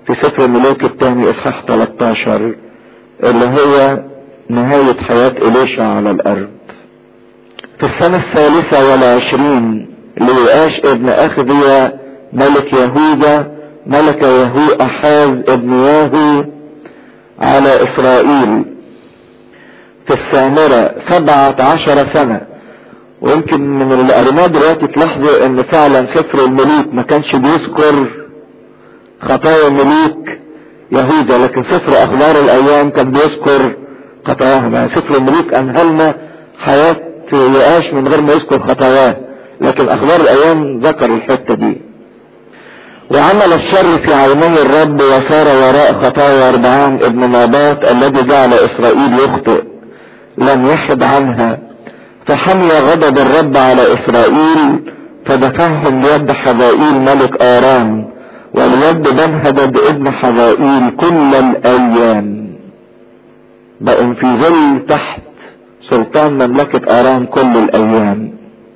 في سفر الملوك الثاني اصحاح 13 اللي هو نهاية حياة إليشا على الأرض في السنة الثالثة والعشرين ليؤاش ابن أخذية ملك يهوذا ملك يهو أحاز ابن ياهو على إسرائيل في السامرة سبعة عشر سنة ويمكن من اللي قريناه دلوقتي تلاحظوا ان فعلا سفر الملوك ما كانش بيذكر خطايا ملوك يهوذا لكن سفر اخبار الايام كان بيذكر خطاياهم يعني سفر الملوك انهلنا حياة يؤاش من غير ما يذكر خطاياه لكن اخبار الايام ذكر الحتة دي وعمل الشر في عيني الرب وسار وراء خطايا اربعان ابن نابات الذي جعل اسرائيل يخطئ لم يحد عنها فحمي غضب الرب على اسرائيل فدفعهم ليد حبائيل ملك ارام واليد بنهدد ابن حبائيل كل الايام بقوا في ظل تحت سلطان مملكة ارام كل الايام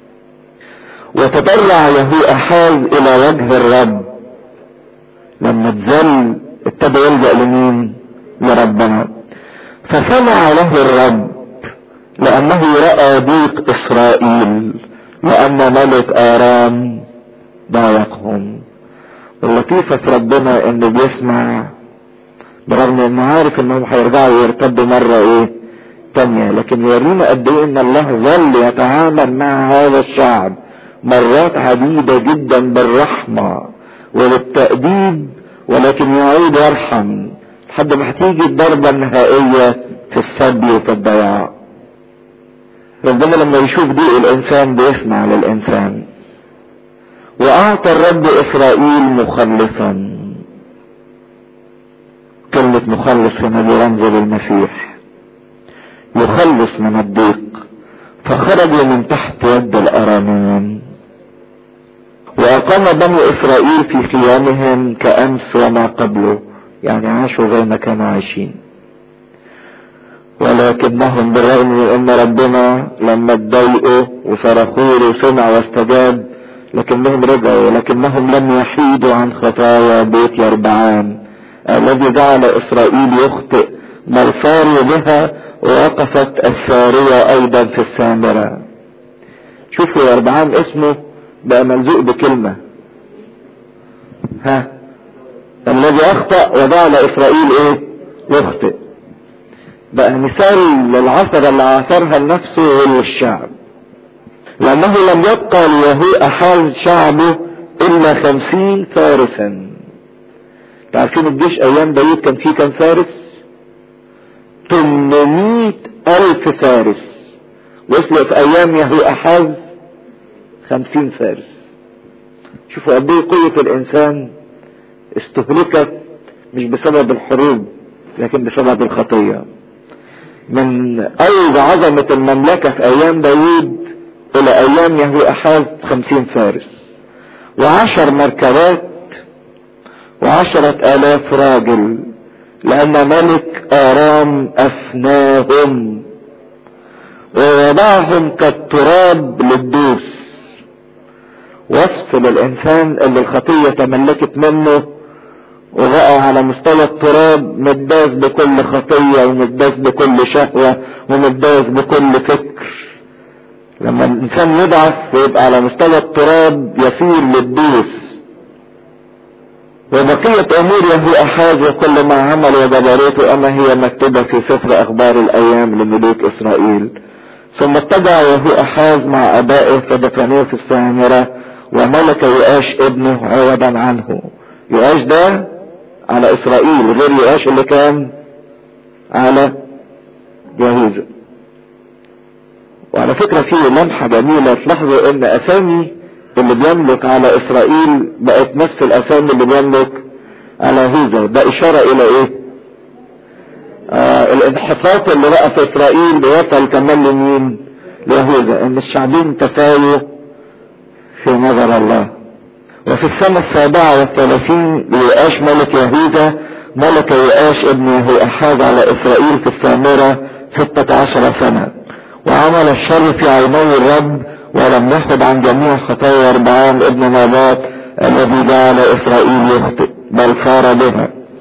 وتضرع يهو احاز الى وجه الرب لما اتذل ابتدى يلجأ لمين لربنا فسمع له الرب لانه رأى ضيق اسرائيل لان ملك ارام ضايقهم اللطيفة في ربنا انه بيسمع برغم انه عارف انهم هيرجعوا يرتدوا مرة ايه تانية لكن يورينا قد ايه ان الله ظل يتعامل مع هذا الشعب مرات عديدة جدا بالرحمة وللتأديب ولكن يعود يرحم لحد ما هتيجي الضربة النهائية في السبي وفي الضياع ربنا لما يشوف ضيق الانسان بيسمع للانسان واعطى الرب اسرائيل مخلصا كلمة مخلص هنا دي رمز للمسيح يخلص من الضيق فخرجوا من تحت يد الاراميين واقام بنو اسرائيل في خيامهم كامس وما قبله يعني عاشوا زي ما كانوا عايشين ولكنهم بالرغم من ان ربنا لما اتضايقوا وصرخوا له سمع واستجاب لكنهم رجعوا ولكنهم لم يحيدوا عن خطايا بيت يربعان الذي جعل اسرائيل يخطئ بل صاروا بها ووقفت السارية ايضا في السامرة شوفوا يربعان اسمه بقى ملزوق بكلمة ها الذي اخطأ وجعل اسرائيل ايه يخطئ بقى مثال للعصر اللي عاصرها لنفسه وللشعب لانه لم يبقى ليهو احاز شعبه الا خمسين فارسا تعرفين الجيش ايام داود كان فيه كم فارس 800 الف فارس وصلوا في ايام يهو احاز خمسين فارس شوفوا قد ايه قوة الانسان استهلكت مش بسبب الحروب لكن بسبب الخطية من ايض عظمة المملكة في ايام داود الى ايام يهو احاز خمسين فارس وعشر مركبات وعشرة الاف راجل لان ملك ارام افناهم ووضعهم كالتراب للدوس وصف للانسان اللي الخطية تملكت منه وبقى على مستوى التراب متداس بكل خطية ومتداس بكل شهوة ومتداس بكل فكر لما الانسان يضعف ويبقى على مستوى التراب يسير للدوس وبقية امور يهو احاز وكل ما عمل وجبروته اما هي مكتوبة في سفر اخبار الايام لملوك اسرائيل ثم اتبع يهو احاز مع ابائه فدفنوه في السامرة وملك يؤاش ابنه عوضا عنه يؤاش ده على اسرائيل غير يؤاش اللي كان على يهوذا وعلى فكرة في لمحة جميلة تلاحظوا ان اسامي اللي بيملك على اسرائيل بقت نفس الاسامي اللي بيملك على يهوذا ده اشارة الى ايه آه الانحطاط اللي بقى في اسرائيل بيصل كمان لمين ليهوذا ان الشعبين تساووا في نظر الله وفي السنة السابعة والثلاثين ليؤاش ملك يهوذا ملك يؤاش ابن يهو أحاز على إسرائيل في السامرة ستة عشر سنة وعمل الشر في عيني الرب ولم يحب عن جميع خطايا أربعان ابن نابات الذي جعل إسرائيل يخطئ بل صار بها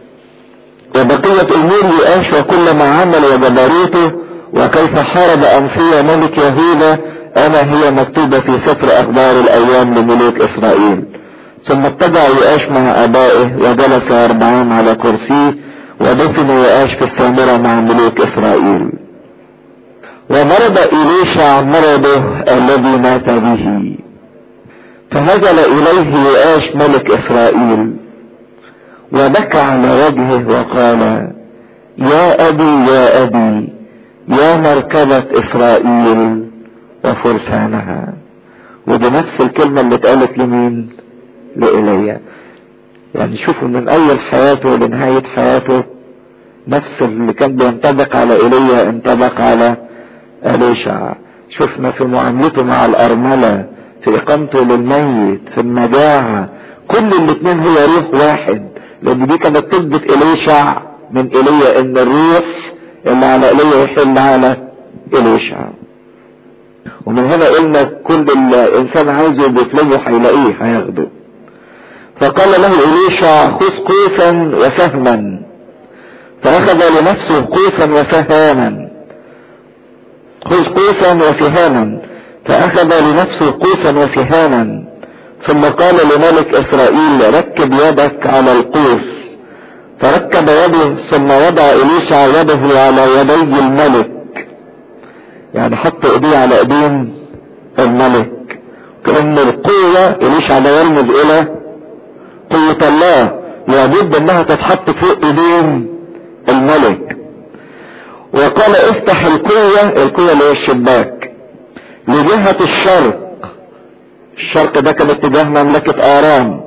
بقية امور يؤاش وكل ما عمل وجبروته وكيف حارب امسية ملك يهوذا انا هي مكتوبة في سفر اخبار الايام لملوك اسرائيل ثم اتبع يؤاش مع ابائه وجلس اربعان على كرسيه ودفن يؤاش في السامرة مع ملوك اسرائيل ومرض إليشع مرضه الذي مات به فنزل إليه يؤاش ملك إسرائيل وبكى على وجهه وقال يا أبي يا أبي يا مركبة إسرائيل وفرسانها ودي نفس الكلمة اللي اتقالت لمين لإيليا يعني شوفوا من أول حياته لنهاية حياته نفس اللي كان بينطبق على إيليا انطبق على أليشع شفنا في معاملته مع الأرملة في إقامته للميت في المجاعة كل الاثنين هو روح واحد لأن دي كانت تثبت إليشع من إيليا إن الروح اللي على إيليا يحل على إليشع ومن هنا قلنا كل الإنسان عايزه بيطلبه هيلاقيه هياخده فقال له إليشع خذ قوسا وسهما فأخذ لنفسه قوسا وسهاما خذ قوسا وسهاما فأخذ لنفسه قوسا وسهاما ثم قال لملك إسرائيل ركب يدك على القوس فركب يده ثم وضع إليشع يده على يدي الملك يعني حط ايديه على ايدين الملك كأن القوة إليشع ده يرمز إلى قوة الله لابد انها تتحط فوق ايدين الملك وقال افتح القوة القوة اللي هي الشباك لجهة الشرق الشرق ده كان اتجاه مملكة ارام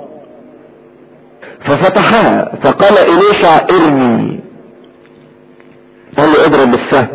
ففتحها فقال اليشع ارمي قال له اضرب بالسهم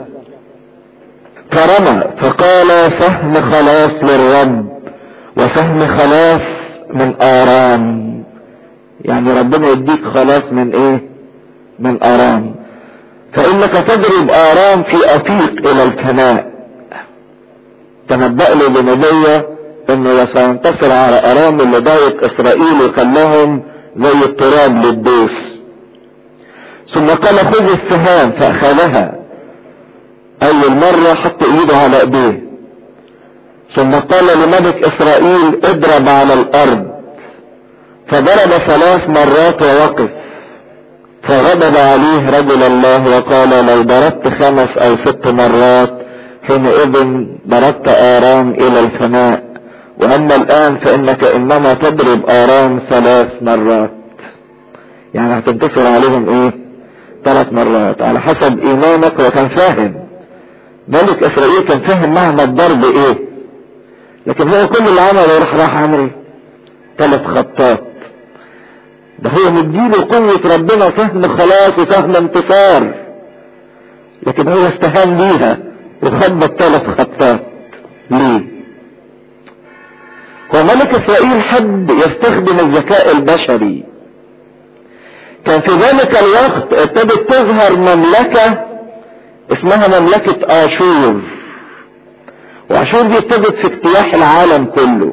فرمى فقال سهم خلاص للرب وسهم خلاص من ارام يعني ربنا يديك خلاص من ايه من ارام فانك تضرب ارام في افيق الى الفناء تنبأ له بنبية انه سينتصر على ارام اللي ضايق اسرائيل وخلاهم زي التراب للدوس ثم قال خذ السهام فاخذها اول مرة حط ايده على ايديه ثم قال لملك اسرائيل اضرب على الارض فضرب ثلاث مرات ووقف فغضب عليه رجل الله وقال لو ضربت خمس او ست مرات حينئذ ضربت ارام الى الفناء واما الان فانك انما تضرب ارام ثلاث مرات يعني هتنتصر عليهم ايه ثلاث مرات على حسب ايمانك وكان فاهم ملك اسرائيل كان فاهم معنى الضرب ايه لكن هو كل اللي عمله راح راح عمل ثلاث خطات ده هو مديله قوة ربنا فهم خلاص وفهم انتصار لكن هو استهان بيها وخبط ثلاث خطات ليه هو ملك اسرائيل حب يستخدم الذكاء البشري كان في ذلك الوقت ابتدت تظهر مملكة اسمها مملكة اشور واشور دي ابتدت في اجتياح العالم كله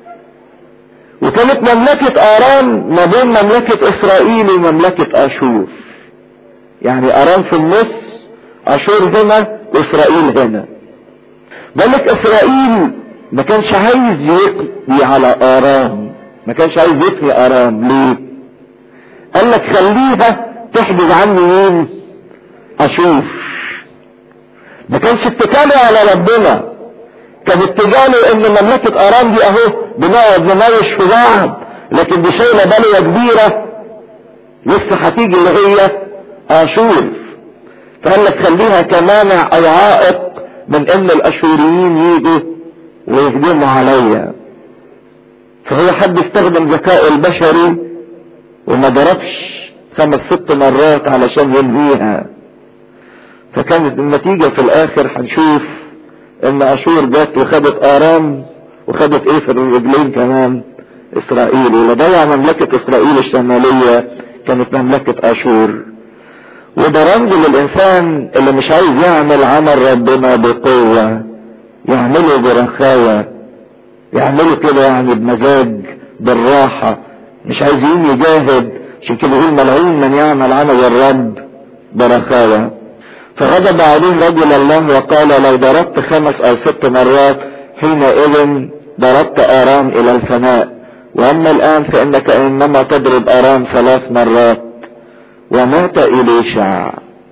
وكانت مملكة ارام ما بين مملكة اسرائيل ومملكة اشور يعني ارام في النص اشور هنا واسرائيل هنا ملك اسرائيل ما كانش عايز يقضي على ارام ما كانش عايز يفني ارام ليه قال لك خليها تحجز عني مين اشوف ما كانش اتكاله على ربنا كان اتجاهه ان مملكة ارام دي اهو بنقعد نناوش في بعض لكن دي شايله بلوه كبيره لسه هتيجي اللي هي اشور فقال لك خليها كمانع او عائق من ان الاشوريين يجوا ويهجموا عليا فهو حب يستخدم ذكاء البشري وما ضربش خمس ست مرات علشان ينهيها فكانت النتيجة في الاخر هنشوف ان اشور جت وخدت ارام وخدت ايه في الرجلين كمان اسرائيل واللي ضيع مملكة اسرائيل الشمالية كانت مملكة اشور وده رمز للانسان اللي مش عايز يعمل عمل ربنا بقوة يعمله برخاوة يعمله كده يعني بمزاج بالراحة مش عايزين يجاهد عشان كده يقول ملعون من يعمل عمل الرب برخاوة فغضب عليه رجل الله وقال لو ضربت خمس او ست مرات حينئذ ضربت ارام الى الفناء واما الان فانك انما تضرب ارام ثلاث مرات ومات اليشع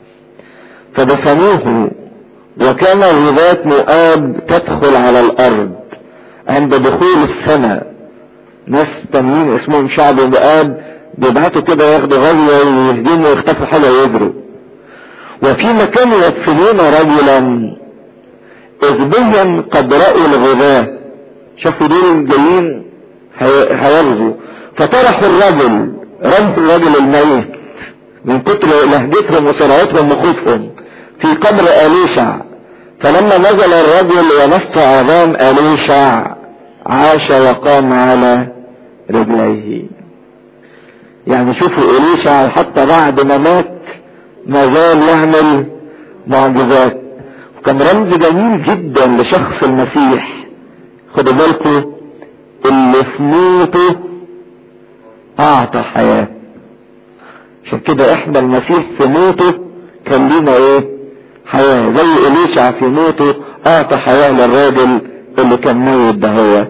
فدفنوه وكان غذاة مؤاب تدخل على الارض عند دخول السنة ناس تانيين اسمهم شعب مؤاب بيبعتوا كده ياخدوا غزوة ويهجموا ويختفوا حاجة ويجروا وفي مكان يدفنون رجلا اذ بهم قد رأوا الغذاة شافوا دول جايين هيغزوا فطرحوا الرجل رموا الرجل الميت من كتر لهجتهم وسرعتهم وخوفهم في قبر أليشع فلما نزل الرجل ونفط عظام أليشع عاش وقام على رجليه يعني شوفوا أليشع حتى بعد ما مات ما زال يعمل معجزات وكان رمز جميل جدا لشخص المسيح خدوا بالكم اللي في موته اعطى حياة عشان كده احنا المسيح في موته كان لينا ايه حياة زي اليشع في موته اعطى حياة للراجل اللي كان ميت دهوت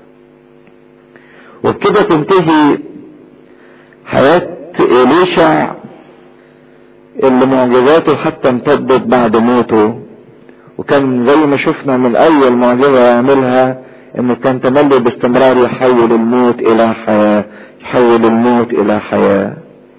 وبكده تنتهي حياة اليشع اللي معجزاته حتى امتدت بعد موته وكان زي ما شفنا من اول معجزة يعملها انه كان تملي باستمرار يحول الموت الى حياة يحول الموت الى حياة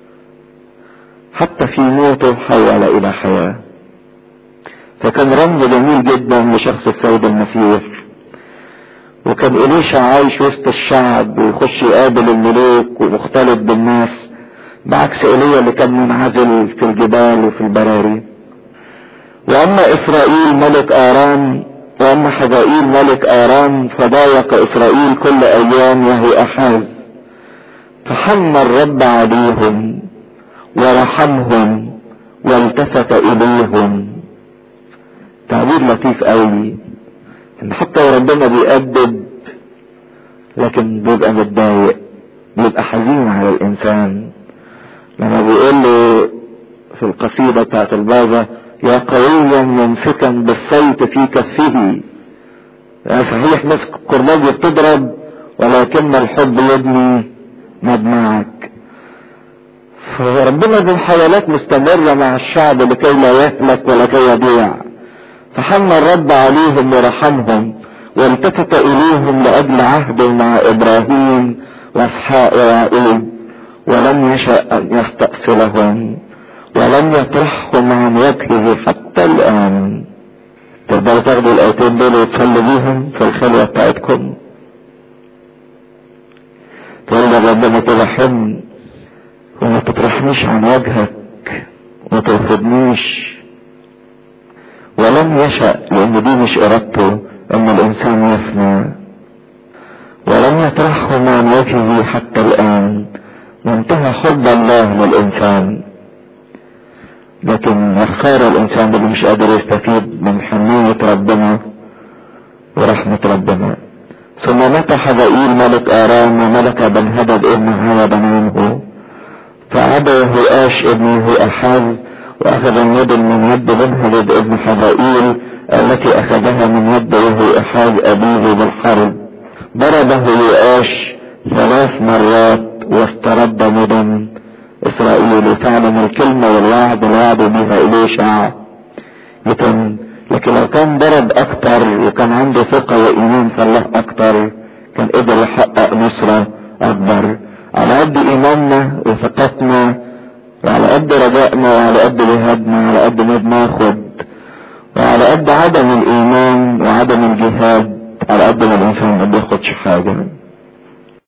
حتى في موته حول الى حياة فكان رمز جميل جدا لشخص السيد المسيح وكان إليشا عايش وسط الشعب ويخش يقابل الملوك ومختلط بالناس بعكس ايليا اللي كان منعزل في الجبال وفي البراري واما اسرائيل ملك ارام واما حزائيل ملك ارام فضايق اسرائيل كل ايام وهو احاز فحن الرب عليهم ورحمهم والتفت اليهم تعبير لطيف قوي ان حتى ربنا بيأدب لكن بيبقى متضايق بيبقى حزين على الانسان لما بيقول له في القصيدة بتاعت البابا يا قويا ممسكا بالصيت في كفه يعني صحيح مسك كرباج بتضرب ولكن الحب يبني مدمعك فربنا بمحاولات مستمرة مع الشعب لكي لا يهلك ولكي يضيع فحن الرب عليهم ورحمهم والتفت اليهم لاجل عهده مع ابراهيم واسحاق ويعقوب ولم يشأ ان يستأصلهم ولم يطرحهم عن وجهه حتى الان تقدروا تاخدوا الايتين دول وتصلوا بيهم في الخلوة بتاعتكم تقول ربنا ترحم وما تطرحنيش عن وجهك وما ترفضنيش ولم يشأ لان دي مش ارادته ان الانسان يفنى ولم يطرحهم عن وجهه حتى الان وانتهى حب الله للانسان لكن يختار الانسان اللي مش قادر يستفيد من حنية ربنا ورحمة ربنا ثم مات حبائيل ملك ارام وملك بن هدد ابنه وبنانه فعاد يهوآش ابنه احاز واخذ اليد من يد بن هدد ابن حبائيل التي اخذها من يد يهوآحاز ابيه بالحرب ضربه يؤاش ثلاث مرات واسترد مدن اسرائيل وفعلا الكلمة والوعد الوعد بها اليشع يتم لكن لو كان ضرب اكتر وكان عنده ثقة وايمان في الله اكتر كان قدر يحقق نصرة اكبر على قد ايماننا وثقتنا وعلى قد رجائنا وعلى قد جهادنا وعلى قد ما بناخد وعلى قد عدم الايمان وعدم الجهاد على قد ما الانسان ما بياخدش حاجة